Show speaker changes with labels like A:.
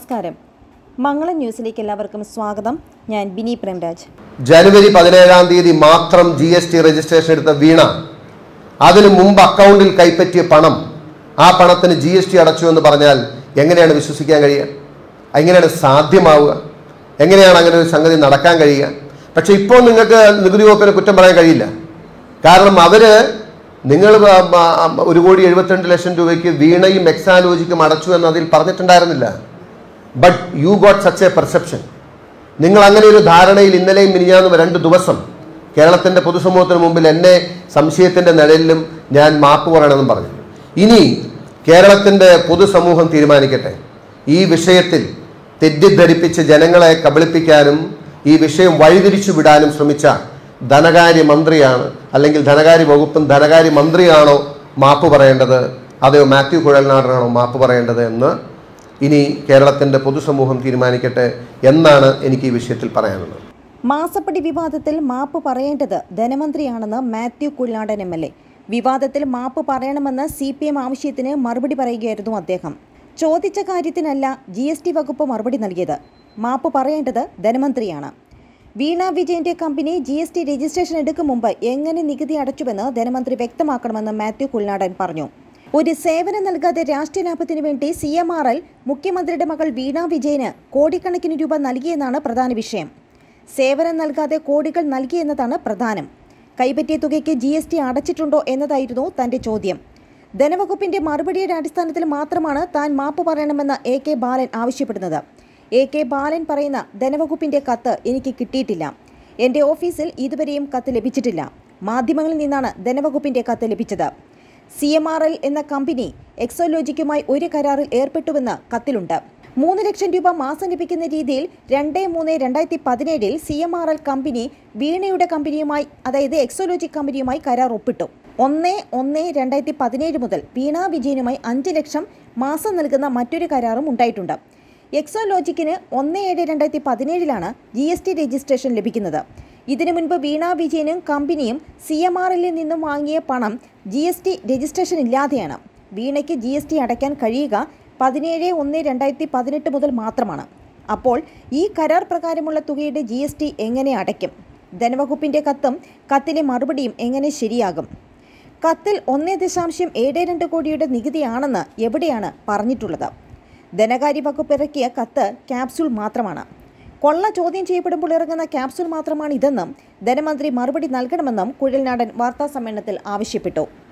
A: നമസ്കാരം മംഗളം ന്യൂസിലേക്ക് എല്ലാവർക്കും സ്വാഗതം ഞാൻ ബിനി പ്രേംരാജ്
B: ജനുവരി പതിനേഴാം തീയതി മാത്രം ജി എസ് ടി രജിസ്ട്രേഷൻ എടുത്ത വീണ അതിനു മുമ്പ് അക്കൗണ്ടിൽ കൈപ്പറ്റിയ പണം ആ പണത്തിന് ജി എസ് ടി അടച്ചു എന്ന് പറഞ്ഞാൽ എങ്ങനെയാണ് വിശ്വസിക്കാൻ കഴിയുക എങ്ങനെയാണ് സാധ്യമാവുക എങ്ങനെയാണ് അങ്ങനെ ഒരു സംഗതി നടക്കാൻ കഴിയുക പക്ഷെ ഇപ്പോൾ നിങ്ങൾക്ക് നികുതി വകുപ്പിനെ കുറ്റം പറയാൻ കഴിയില്ല കാരണം അവര് നിങ്ങൾ ബ- ബ- ഒരു കോടി എഴുപത്തിരണ്ട് ലക്ഷം രൂപയ്ക്ക് വീണയും എക്സാലോജിക്കും അടച്ചു എന്ന് അതിൽ പറഞ്ഞിട്ടുണ്ടായിരുന്നില്ല but you got such a perception നിങ്ങൾ അങ്ങനെ ഒരു ധാരണയിൽ ഇന്നലെയും മിനിഞ്ഞാന്നും രണ്ട് ദിവസം കേരളത്തിന്റെ പൊതുസമൂഹത്തിന് മുമ്പിൽ എന്നെ സംശയത്തിന്റെ നിഴലിലും ഞാൻ മാപ്പ് പറയണമെന്നും പറഞ്ഞു ഇനി കേരളത്തിന്റെ പൊതുസമൂഹം തീരുമാനിക്കട്ടെ ഈ വിഷയത്തിൽ തെറ്റിദ്ധരിപ്പിച്ച് ജനങ്ങളെ കബളിപ്പിക്കാനും ഈ വിഷയം വഴിതിരിച്ചു വിടാനും ശ്രമിച്ച ധനകാര്യ മന്ത്രിയാണ് അല്ലെങ്കിൽ ധനകാര്യ വകുപ്പും ധനകാര്യ മന്ത്രിയാണോ മാപ്പ് പറയേണ്ടത് അതെയോ മാത്യു കുഴൽനാടനാണോ മാപ്പ് പറയേണ്ടത് എന്ന് ഇനി കേരളത്തിന്റെ പൊതുസമൂഹം തീരുമാനിക്കട്ടെ എന്നാണ് എനിക്ക് ഈ വിഷയത്തിൽ പറയാനുള്ളത്
A: മാസപ്പടി വിവാദത്തിൽ മാപ്പ് പറയേണ്ടത് ധനമന്ത്രിയാണെന്ന് Mathew Kuzhinadan M L A വിവാദത്തിൽ മാപ്പ് പറയണമെന്ന് സി പി എം ആവശ്യത്തിന് മറുപടി പറയുകയായിരുന്നു അദ്ദേഹം ചോദിച്ച കാര്യത്തിനല്ല ജി എസ് ടി വകുപ്പ് മറുപടി നൽകിയത് മാപ്പ് പറയേണ്ടത് ധനമന്ത്രിയാണ് വീണ വിജയന്റെ company G S T registration എടുക്കും മുമ്പ് എങ്ങനെ നികുതി അടച്ചുവെന്ന് ധനമന്ത്രി വ്യക്തമാക്കണമെന്ന് മാത്യു കുൽനാടൻ പറഞ്ഞു ഒരു സേവനം നൽകാതെ രാഷ്ട്രീയ ലാഭത്തിനു വേണ്ടി സി എം ആർ എൽ മുഖ്യമന്ത്രിയുടെ മകൾ വീണ വിജയന് കോടിക്കണക്കിന് രൂപ നൽകിയെന്നാണ് പ്രധാന വിഷയം സേവനം നൽകാതെ കോടികൾ നൽകിയെന്നതാണ് പ്രധാനം കൈപ്പറ്റിയ തുകയ്ക്ക് ജി എസ് ടി അടച്ചിട്ടുണ്ടോ എന്നതായിരുന്നു തന്റെ ചോദ്യം ധനവകുപ്പിന്റെ മറുപടിയുടെ അടിസ്ഥാനത്തിൽ മാത്രമാണ് താൻ മാപ്പ് പറയണമെന്ന് എ കെ ബാലൻ ആവശ്യപ്പെടുന്നത് എ കെ ബാലൻ പറയുന്ന ധനവകുപ്പിന്റെ കത്ത് എനിക്ക് കിട്ടിയിട്ടില്ല എന്റെ ഓഫീസിൽ ഇതുവരെയും കത്ത് ലഭിച്ചിട്ടില്ല മാധ്യമങ്ങളിൽ നിന്നാണ് ധനവകുപ്പിന്റെ കത്ത് ലഭിച്ചത് സി എം ആർ എൽ എന്ന കമ്പനി എക്സോലോജിക്കുമായി ഒരു കരാറിൽ ഏർപ്പെട്ടുവെന്ന് കത്തിലുണ്ട് മൂന്ന് ലക്ഷം രൂപ മാസം ലഭിക്കുന്ന രീതിയിൽ രണ്ട് മൂന്ന് രണ്ടായിരത്തി പതിനേഴിൽ C M R L company വീണയുടെ കമ്പനിയുമായി അതായത് എക്സോലോജി കമ്പനിയുമായി കരാർ ഒപ്പിട്ടു ഒന്ന് ഒന്ന് രണ്ടായിരത്തി പതിനേഴ് മുതൽ വീണ വിജയനുമായി അഞ്ച് ലക്ഷം മാസം നൽകുന്ന മറ്റൊരു കരാറും ഉണ്ടായിട്ടുണ്ട് എക്സോലോജിക്കിന് ഒന്ന് ഏഴ് രണ്ടായിരത്തി പതിനേഴിലാണ് ജി എസ് ടി രജിസ്ട്രേഷൻ ലഭിക്കുന്നത് ഇതിനു മുൻപ് വീണ വിജയനും കമ്പനിയും സി എം ആർ എല്ലിൽ നിന്നും വാങ്ങിയ പണം ജി എസ് ടി രജിസ്ട്രേഷൻ ഇല്ലാതെയാണ് വീണയ്ക്ക് ജി എസ് ടി അടയ്ക്കാൻ കഴിയുക പതിനേഴ് ഒന്ന് രണ്ടായിരത്തി പതിനെട്ട് മുതൽ മാത്രമാണ് അപ്പോൾ ഈ കരാർ പ്രകാരമുള്ള തുകയുടെ ജി എസ് ടി എങ്ങനെ അടയ്ക്കും ധനവകുപ്പിന്റെ കത്തും കത്തിലെ മറുപടിയും എങ്ങനെ ശരിയാകും കത്തിൽ ഒന്ന് ദശാംശം ഏഴ് രണ്ട് കോടിയുടെ നികുതിയാണെന്ന് എവിടെയാണ് പറഞ്ഞിട്ടുള്ളത് ധനകാര്യ വകുപ്പ് ഇറക്കിയ കത്ത് ക്യാപ്സൂൾ മാത്രമാണ് കൊള്ള ചോദ്യം ചെയ്യപ്പെടുമ്പോൾ ഇറങ്ങുന്ന ക്യാപ്സൂൾ മാത്രമാണ് ഇതെന്നും ധനമന്ത്രി മറുപടി നൽകണമെന്നും കുഴൽനാടൻ വാർത്താസമ്മേളനത്തിൽ ആവശ്യപ്പെട്ടു